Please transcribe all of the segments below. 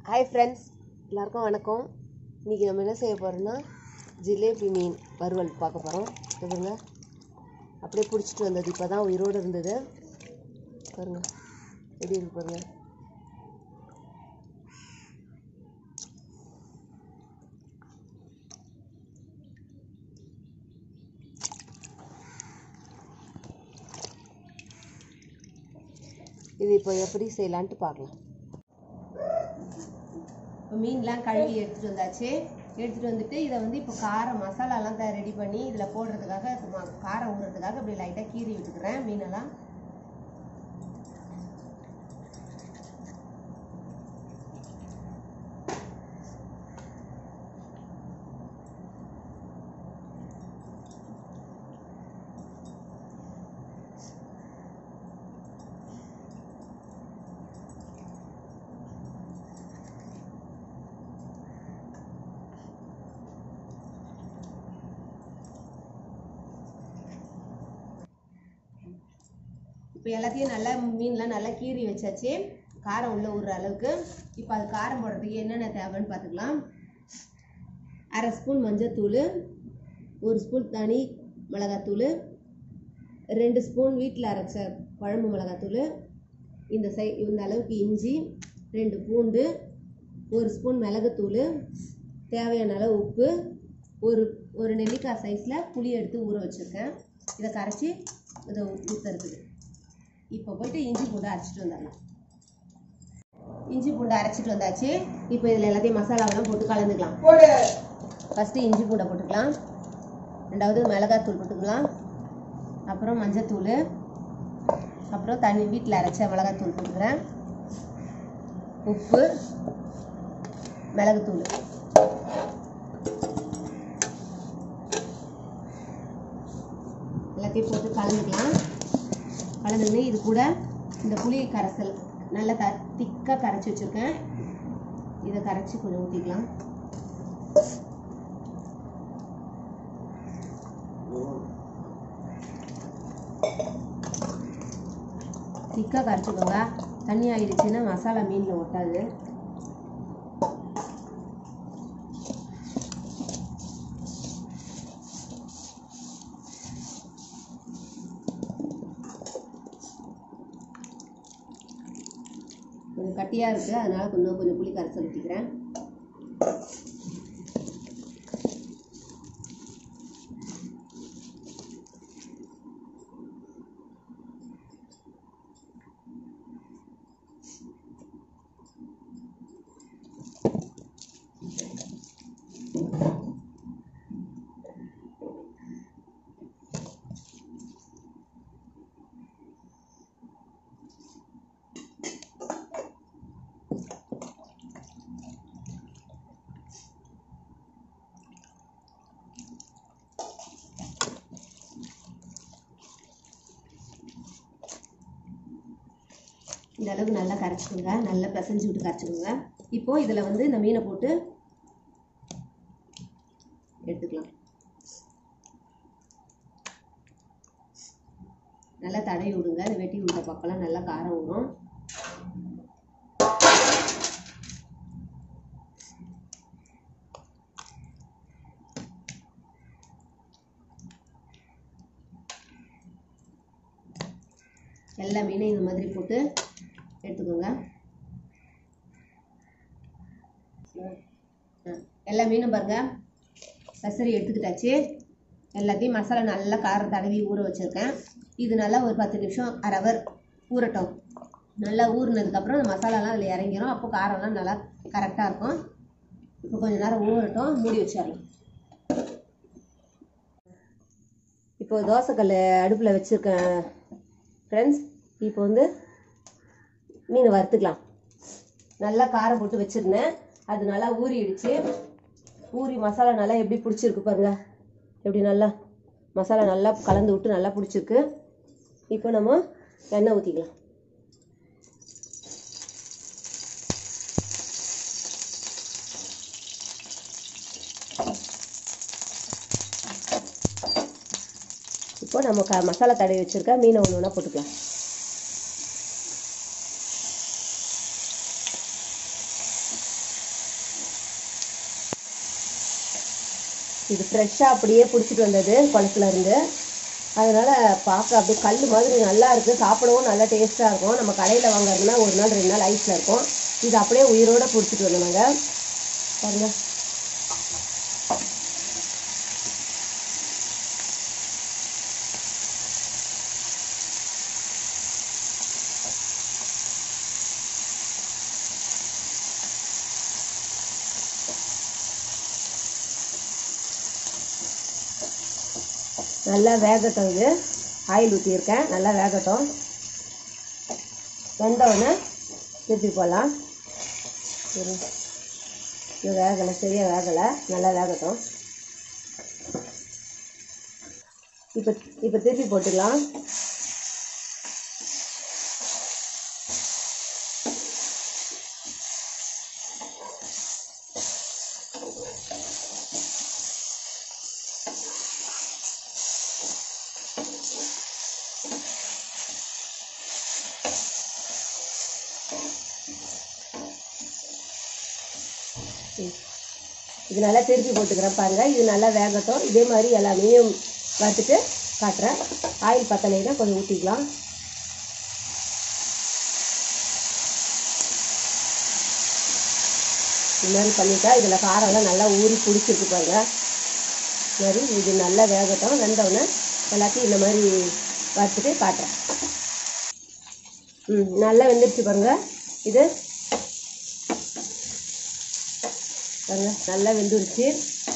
Hi friends எல்லாருக்கும் வணக்கம் இன்றைக்கி நம்ம என்ன செய்ய போகிறோம்னா ஜிலேபி மீன் வறுவல் பார்க்க போகிறோம் பாருங்க அப்படியே பிடிச்சிட்டு வந்தது இப்போ தான் உயிரோடு இருந்தது பாருங்க எப்படி இருக்கு பாருங்க இது இப்போ எப்படி செய்யலான்ட்டு பார்க்கலாம் இப்போ மீன்லாம் கழுவி எடுத்துகிட்டு வந்தாச்சு எடுத்துகிட்டு வந்துட்டு இதை வந்து இப்போ காரம் மசாலாலாம் த ரெடி பண்ணி இதில் போடுறதுக்காக இப்ப ம- காரம் ஊறுறதுக்காக இப்படி லைட்டாக கீறி விட்டுக்கிறேன் மீனெல்லாம் இப்போ எல்லாத்தையும் நல்லா மீன்லாம் நல்லா கீறி வச்சாச்சு காரம் உள்ள விடுற அளவுக்கு இப்போ அது காரம் போடுறதுக்கு என்னென்ன தேவைன்னு பார்த்துக்கலாம் அரை ஸ்பூன் மஞ்சத்தூள் ஒரு ஸ்பூன் தனி மிளகாத்தூள் ரெண்டு ஸ்பூன் வீட்டில் அரைச்ச குழம்பு மிளகாத்தூள் இந்த சை இந்த அளவுக்கு இஞ்சி ரெண்டு பூண்டு ஒரு ஸ்பூன் மிளகுத்தூள் தேவையான அளவு உப்பு ஒரு ஒரு நெல்லிக்காய் சைஸில் புளி எடுத்து ஊற வச்சுருக்கேன் இதை கரைச்சி இதை ஊற்றுறதுக்கு இப்போ போயிட்டு இஞ்சி பூண்டு அரைச்சிட்டு வந்துடலாம் இஞ்சி பூண்டு அரைச்சிட்டு வந்தாச்சு இப்போ இதில் எல்லாத்தையும் மசாலாவெல்லாம் போட்டு கலந்துக்கலாம் ஃபஸ்ட்டு இஞ்சி பூண்டை போட்டுக்கலாம் ரெண்டாவது மிளகாத்தூள் போட்டுக்கலாம் அப்புறம் மஞ்சத்தூள் அப்புறம் தண்ணி வீட்டில் அரைச்ச மிளகாத்தூள் போட்டுக்கிறேன் உப்பு மிளகுத்தூள் எல்லாத்தையும் போட்டு கலந்துக்கலாம் கலந்துன்னு இது கூட இந்த புளி கரைசல் நல்லா க திக்காக கரைச்சி வச்சுருக்கேன் இதை கரைச்சி கொஞ்சம் ஊற்றிக்கலாம் திக்காக கரைச்சிக்கோங்க தண்ணி ஆயிடுச்சுன்னா மசாலா மீனில் ஒட்டாது கொஞ்சம் கட்டியாக இருக்குது அதனால் கொஞ்சம் கொஞ்சம் புளி கரைசல் ஊற்றிக்கிறேன் இந்த அளவுக்கு நல்லா கரைச்சிக்கோங்க நல்லா பிசைஞ்சு விட்டு கரைச்சிக்கோங்க இப்போ இதில் வந்து இந்த மீனை போட்டு எடுத்துக்கலாம் நல்லா தடவி விடுங்க இந்த வெட்டி விட்ட பக்கம்லாம் நல்லா காரம் வரும் எல்லா மீனையும் இந்த மாதிரி போட்டு எடுத்துக்கோங்க ஆ, எல்லா மீனும் பாருங்க பசரி எடுத்துக்கிட்டாச்சு எல்லாத்தையும் மசாலா நல்லா காரம் தடவி ஊற வச்சுருக்கேன் இது நல்லா ஒரு பத்து நிமிஷம் அரை ஹவர் ஊறட்டும் நல்லா ஊறினதுக்கப்புறம் அந்த மசாலாலாம் அதில் இறங்கிரும் அப்போ காரம்லாம் நல்லா கரெக்டாக இருக்கும் இப்போ கொஞ்ச நேரம் ஊறட்டும் மூடி வச்சிடலாம் இப்போ தோசைக்கல் அடுப்பில் வச்சுருக்கேன் ஃப்ரெண்ட்ஸ் இப்போ வந்து மீன் வறுத்துக்கலாம் நல்லா காரம் போட்டு வச்சுருந்தேன் அது நல்லா ஊறிடுச்சு ஊறி மசாலா நல்லா எப்படி பிடிச்சிருக்கு பாருங்க எப்படி நல்லா மசாலா நல்லா கலந்து விட்டு நல்லா பிடிச்சிருக்கு இப்போ நம்ம எண்ணெய் ஊற்றிக்கலாம் இப்போ நம்ம க மசாலா தடவி வச்சுருக்க மீனை ஒன்று ஒன்றா போட்டுக்கலாம் இது ஃப்ரெஷ்ஷாக அப்படியே பிடிச்சிட்டு வந்தது குளத்துல இருந்து அதனால பார்க்க அப்படியே கல் மாதிரி நல்லா இருக்குது சாப்பிடவும் நல்லா டேஸ்ட்டாக இருக்கும் நம்ம கடையில் வாங்குறதுனா ஒரு நாள் ரெண்டு நாள் ஐஸில் இருக்கும் இது அப்படியே உயிரோட பிடிச்சிட்டு வந்தோம் நாங்கள் பாருங்க நல்லா வேகட்டும் இது ஆயில் ஊற்றியிருக்கேன் நல்லா வேகட்டும் வெந்தவுடனே திருப்பி போடலாம் சரி இது வேகலை சரியாக வேகலை நல்லா வேகட்டும் இப்போ இப்போ திருப்பி போட்டுக்கலாம் ம். இது நல்லா திருப்பி போட்டுக்கிறேன் பாருங்கள் இது நல்லா வேகட்டும் இதே மாதிரி எல்லாமே வறுத்துட்டு காட்டுறேன் ஆயில் பத்தலைன்னா கொஞ்சம் ஊற்றிக்கலாம் இது மாதிரி பண்ணிட்டா இதில் காரம்லாம் நல்லா ஊறி பிடிச்சிருக்கு பாருங்க சரி இது நல்லா வேகட்டும் வெந்தவுடனே எல்லாத்தையும் இந்த மாதிரி வறுத்துட்டு காட்டுறேன் ம் நல்லா வெந்துருச்சு பாருங்க இது பாருங்க நல்லா வெந்துருச்சு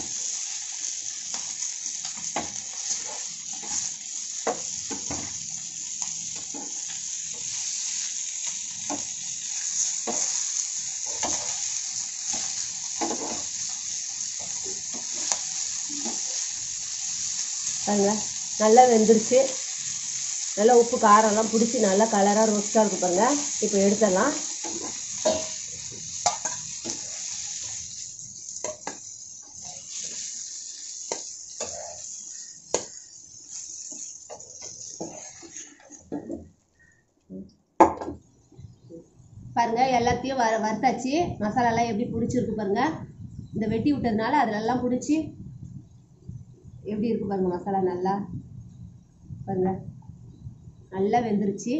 பாருங்க நல்லா வெந்துருச்சு நல்லா உப்பு காரம்லாம் பிடிச்சி நல்லா கலராக ரோஸ்ட்டாக இருக்கு பாருங்க இப்போ எடுத்துடலாம் பாருங்க எல்லாத்தையும் வர வறுத்தாச்சு மசாலாலாம் எப்படி பிடிச்சிருக்கு பாருங்க இந்த வெட்டி விட்டதுனால அதிலெல்லாம் பிடிச்சி எப்படி இருக்கு பாருங்க மசாலா நல்லா பாருங்க நல்லா வெந்துருச்சு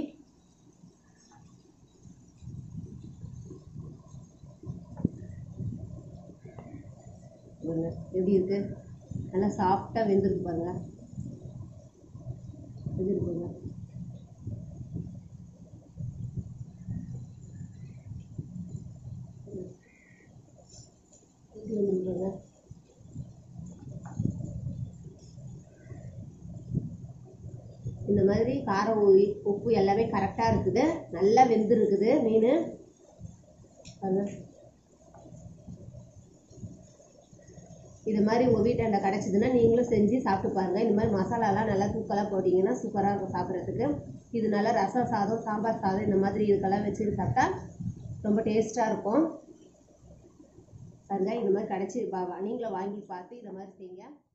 பாருங்க எப்படி இருக்கு நல்லா சாஃப்டாக வெந்திருக்கு பாருங்க வெந்திருக்கு பாருங்க எப்படி வெந்திருக்கு பாருங்க இந்த மாதிரி காரம் உ- உப்பு எல்லாமே கரெக்டாக இருக்குது நல்லா வெந்திருக்குது மீன் பாருங்க இது மாதிரி உங்கள் வீட்டாண்ட கிடச்சிதுன்னா நீங்களும் செஞ்சு சாப்பிட்டு பாருங்கள் இந்த மாதிரி மசாலாலாம் நல்லா தூக்கலாக போட்டிங்கன்னா சூப்பராக இருக்கும் சாப்பிட்றதுக்கு இது நல்லா ரசம் சாதம் சாம்பார் சாதம் இந்த மாதிரி இதுக்கெல்லாம் வச்சு சாப்பிட்டா ரொம்ப டேஸ்ட்டாக இருக்கும் பாருங்க இந்த மாதிரி கிடச்சி நீங்களும் வாங்கி பார்த்து இதை மாதிரி செய்யுங்க